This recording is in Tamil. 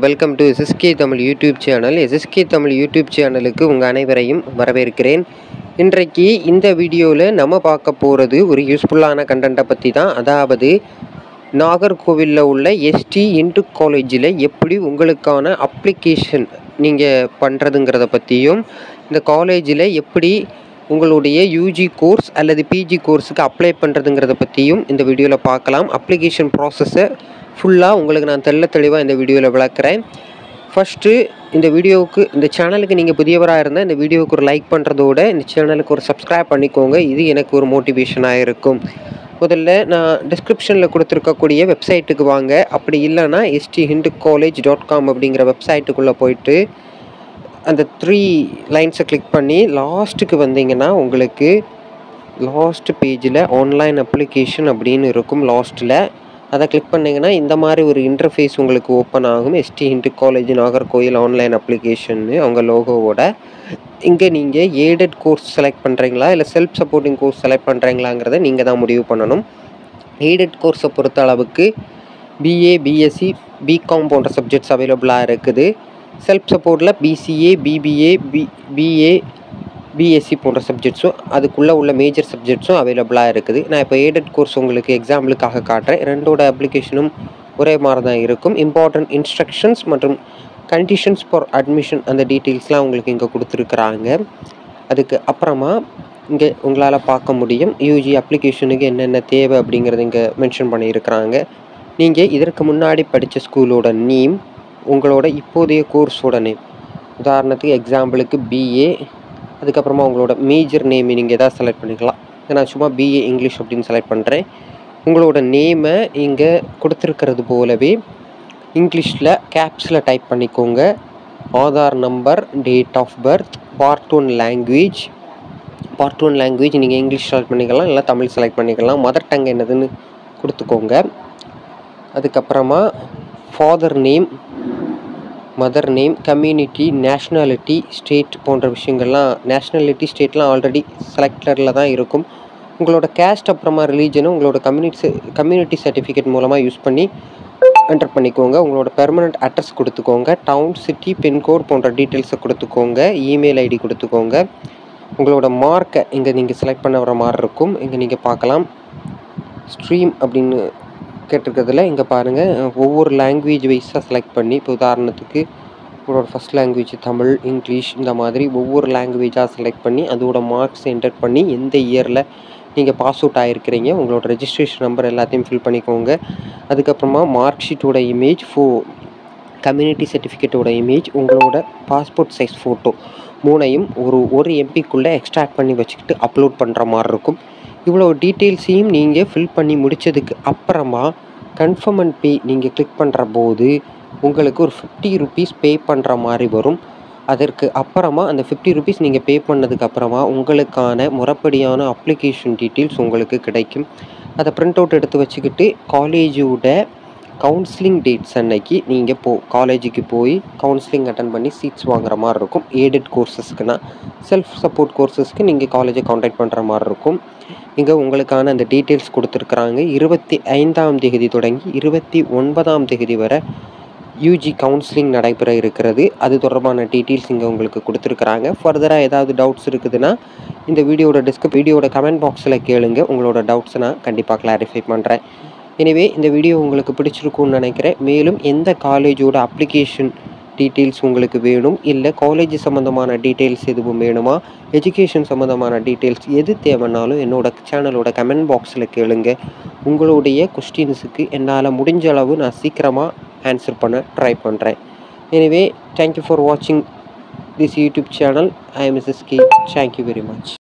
welcome to SSK Tamil YouTube channel SSK Tamil YouTube சேனலுக்கு உங்கள் அனைவரையும் வரவேற்கிறேன் இன்றைக்கு இந்த வீடியோவில் நம்ம பார்க்க போகிறது ஒரு யூஸ்ஃபுல்லான கண்டென்ட்டை பற்றி தான் அதாவது நாகர்கோவிலில் உள்ள எஸ்டி இன்டு காலேஜில் எப்படி உங்களுக்கான அப்ளிகேஷன் நீங்கள் பண்ணுறதுங்கிறத பற்றியும் இந்த காலேஜில் எப்படி உங்களுடைய யூஜி கோர்ஸ் அல்லது பிஜி கோர்ஸுக்கு அப்ளை பண்ணுறதுங்கிறத பற்றியும் இந்த வீடியோவில் பார்க்கலாம் அப்ளிகேஷன் ப்ராசஸை ஃபுல்லாக உங்களுக்கு நான் தெள்ள தெளிவாக இந்த வீடியோவில் விளக்குறேன் ஃபஸ்ட்டு இந்த வீடியோவுக்கு இந்த சேனலுக்கு நீங்கள் புதியவராக இருந்தால் இந்த வீடியோவுக்கு ஒரு லைக் பண்ணுறதோட இந்த சேனலுக்கு ஒரு சப்ஸ்கிரைப் பண்ணிக்கோங்க இது எனக்கு ஒரு மோட்டிவேஷனாக இருக்கும் முதல்ல நான் டிஸ்கிரிப்ஷனில் கொடுத்துருக்கக்கூடிய வெப்சைட்டுக்கு வாங்க அப்படி இல்லைன்னா ST Hindu college dot com அப்படிங்கிற வெப்சைட்டுக்குள்ளே போயிட்டு அந்த த்ரீ லைன்ஸை கிளிக் பண்ணி லாஸ்ட்டுக்கு வந்தீங்கன்னா உங்களுக்கு லாஸ்ட் பேஜில் ஆன்லைன் அப்ளிகேஷன் அப்படின்னு இருக்கும் லாஸ்ட்டில் அதை கிளிக் பண்ணிங்கன்னா இந்த மாதிரி ஒரு இன்டர்ஃபேஸ் உங்களுக்கு ஓப்பன் ஆகும் ST Hindu college Nagercoil online அப்ளிகேஷன்னு அவங்க லோகோவோட இங்கே நீங்கள் ஏடட் கோர்ஸ் செலக்ட் பண்ணுறீங்களா இல்லை செல்ஃப் சப்போர்ட்டிங் கோர்ஸ் செலக்ட் பண்ணுறீங்களாங்கிறத நீங்கள் தான் முடிவு பண்ணணும் எய்டட் கோர்ஸை பொறுத்த அளவுக்கு பிஏ பிஎஸ்சி பிகாம் போன்ற சப்ஜெக்ட்ஸ் அவைலபிளாக இருக்குது செல்ஃப் சப்போர்ட்டில் BCA BBA B BA BSc போன்ற சப்ஜெக்ட்ஸும் அதுக்குள்ளே உள்ள மேஜர் சப்ஜெக்ட்ஸும் அவைலபிளாக இருக்குது நான் இப்போ எய்டட் கோர்ஸ் உங்களுக்கு எக்ஸாம்பிளுக்காக காட்டுறேன் ரெண்டோட அப்ளிகேஷனும் ஒரே மாதிரி தான் இருக்கும் இம்பார்ட்டன்ட் இன்ஸ்ட்ரக்ஷன்ஸ் மற்றும் கண்டிஷன்ஸ் ஃபார் அட்மிஷன் அந்த டீட்டெயில்ஸ்லாம் உங்களுக்கு இங்கே கொடுத்துருக்குறாங்க அதுக்கு அப்புறமா இங்கே உங்களால் பார்க்க முடியும் யூஜி அப்ளிகேஷனுக்கு என்னென்ன தேவை அப்படிங்கிறது இங்கே மென்ஷன் பண்ணியிருக்கிறாங்க நீங்கள் இதற்கு முன்னாடி படித்த ஸ்கூலோட நேம் உங்களோட இப்போதைய கோர்ஸோட நேம் உதாரணத்துக்கு எக்ஸாம்பிளுக்கு பிஏ அதுக்கப்புறமா உங்களோட மேஜர் நேம் நீங்கள் எதாவது செலக்ட் பண்ணிக்கலாம் நான் சும்மா பிஏ இங்கிலீஷ் அப்படின்னு செலக்ட் பண்ணுறேன் உங்களோட நேமை இங்கே கொடுத்துருக்கிறது போலவே இங்கிலீஷில் கேப்ஸில் டைப் பண்ணிக்கோங்க Aadhaar number date of birth part one language part one language நீங்கள் இங்கிலீஷ் செலக்ட் பண்ணிக்கலாம் இல்லை தமிழ் செலக்ட் பண்ணிக்கலாம் மதர் டங் என்னதுன்னு கொடுத்துக்கோங்க அதுக்கப்புறமா father name mother name community nationality state போன்ற விஷயங்கள்லாம் நேஷ்னாலிட்டி ஸ்டேட்லாம் ஆல்ரெடி செலக்டரில் தான் இருக்கும் உங்களோட கேஸ்ட் அப்புறமா ரிலீஜனும் உங்களோட கம்யூனிட்டி கம்யூனிட்டி சர்டிஃபிகேட் மூலமாக யூஸ் பண்ணி என்டர் பண்ணிக்கோங்க உங்களோட பெர்மனண்ட் அட்ரஸ் கொடுத்துக்கோங்க டவுன் சிட்டி பின்கோட் போன்ற டீட்டெயில்ஸை கொடுத்துக்கோங்க இமெயில் ஐடி கொடுத்துக்கோங்க உங்களோட மார்க்கை இங்கே நீங்கள் செலக்ட் பண்ண வர மாதிரி இருக்கும் இங்கே நீங்கள் பார்க்கலாம் ஸ்ட்ரீம் அப்படின்னு கேட்டிருக்கிறதுல இங்கே பாருங்கள் ஒவ்வொரு லாங்குவேஜ் வைஸாக செலக்ட் பண்ணி இப்போ உதாரணத்துக்கு உங்களோட ஃபஸ்ட் லாங்குவேஜ் தமிழ் இங்கிலீஷ் இந்த மாதிரி ஒவ்வொரு லாங்குவேஜாக செலக்ட் பண்ணி அதோட மார்க்ஸ் என்டர் பண்ணி எந்த இயரில் நீங்கள் பாஸ் அவுட் ஆகிருக்கிறீங்க உங்களோட ரெஜிஸ்ட்ரேஷன் நம்பர் எல்லாத்தையும் ஃபில் பண்ணிக்கோங்க அதுக்கப்புறமா மார்க் ஷீட்டோட இமேஜ் ஃபோ கம்யூனிட்டி சர்டிஃபிகேட்டோட இமேஜ் உங்களோட பாஸ்போர்ட் சைஸ் ஃபோட்டோ மூணையும் ஒரு ஒரு எம்பிக்குள்ளே எக்ஸ்ட்ராக்ட் பண்ணி வச்சுக்கிட்டு அப்லோட் பண்ணுற மாதிரி இருக்கும் இவ்வளோ டீட்டெயில்ஸையும் நீங்கள் ஃபில் பண்ணி முடித்ததுக்கு அப்புறமா கன்ஃபார்ம் அண்ட் பே நீங்கள் கிளிக் பண்ணுற போது உங்களுக்கு ஒரு ஃபிஃப்டி ருபீஸ் பே பண்ணுற மாதிரி வரும் அதற்கு அப்புறமா அந்த ஃபிஃப்டி ருபீஸ் நீங்கள் பே பண்ணதுக்கு அப்புறமா உங்களுக்கான முறைப்படியான அப்ளிகேஷன் டீட்டெயில்ஸ் உங்களுக்கு கிடைக்கும் அதை பிரிண்ட் அவுட் எடுத்து வச்சுக்கிட்டு காலேஜோட கவுன்சிலிங் டேட்ஸ் அன்னைக்கு நீங்கள் போ காலேஜுக்கு போய் கவுன்சிலிங் அட்டன் பண்ணி சீட்ஸ் வாங்குற மாதிரி இருக்கும் ஏடட் கோர்சஸ்க்குனா செல்ஃப் சப்போர்ட் கோர்சஸ்க்கு நீங்கள் காலேஜை காண்டாக்ட் பண்ணுற மாதிரி இருக்கும் இங்கே உங்களுக்கான அந்த டீட்டெயில்ஸ் கொடுத்துருக்குறாங்க இருபத்தி ஐந்தாம் தேதி தொடங்கி இருபத்தி ஒன்பதாம் தேதி வரை யூஜி கவுன்சிலிங் நடைபெற இருக்கிறது அது தொடர்பான டீட்டெயில்ஸ் இங்கே உங்களுக்கு கொடுத்துருக்குறாங்க ஃபர்தராக ஏதாவது டவுட்ஸ் இருக்குதுன்னா இந்த வீடியோட டிஸ்க வீடியோட கமெண்ட் பாக்ஸில் கேளுங்க உங்களோட டவுட்ஸை நான் கண்டிப்பாக கிளாரிஃபை பண்ணுறேன் எனவே இந்த வீடியோ உங்களுக்கு பிடிச்சிருக்கும்னு நினைக்கிறேன் மேலும் எந்த காலேஜோட அப்ளிகேஷன் டீட்டெயில்ஸ் உங்களுக்கு வேணும் இல்லை காலேஜ் சம்மந்தமான டீட்டெயில்ஸ் எதுவும் வேணுமா எஜுகேஷன் சம்மந்தமான டீட்டெயில்ஸ் எது தேவைன்னாலும் என்னோட சேனலோட கமெண்ட் பாக்ஸில் கேளுங்க உங்களுடைய கொஸ்டின்ஸுக்கு என்னால் முடிஞ்ச அளவு நான் சீக்கிரமாக ஆன்சர் பண்ண ட்ரை பண்ணுறேன் எனவே தேங்க்யூ ஃபார் வாட்சிங் this YouTube channel I M S K thank you very much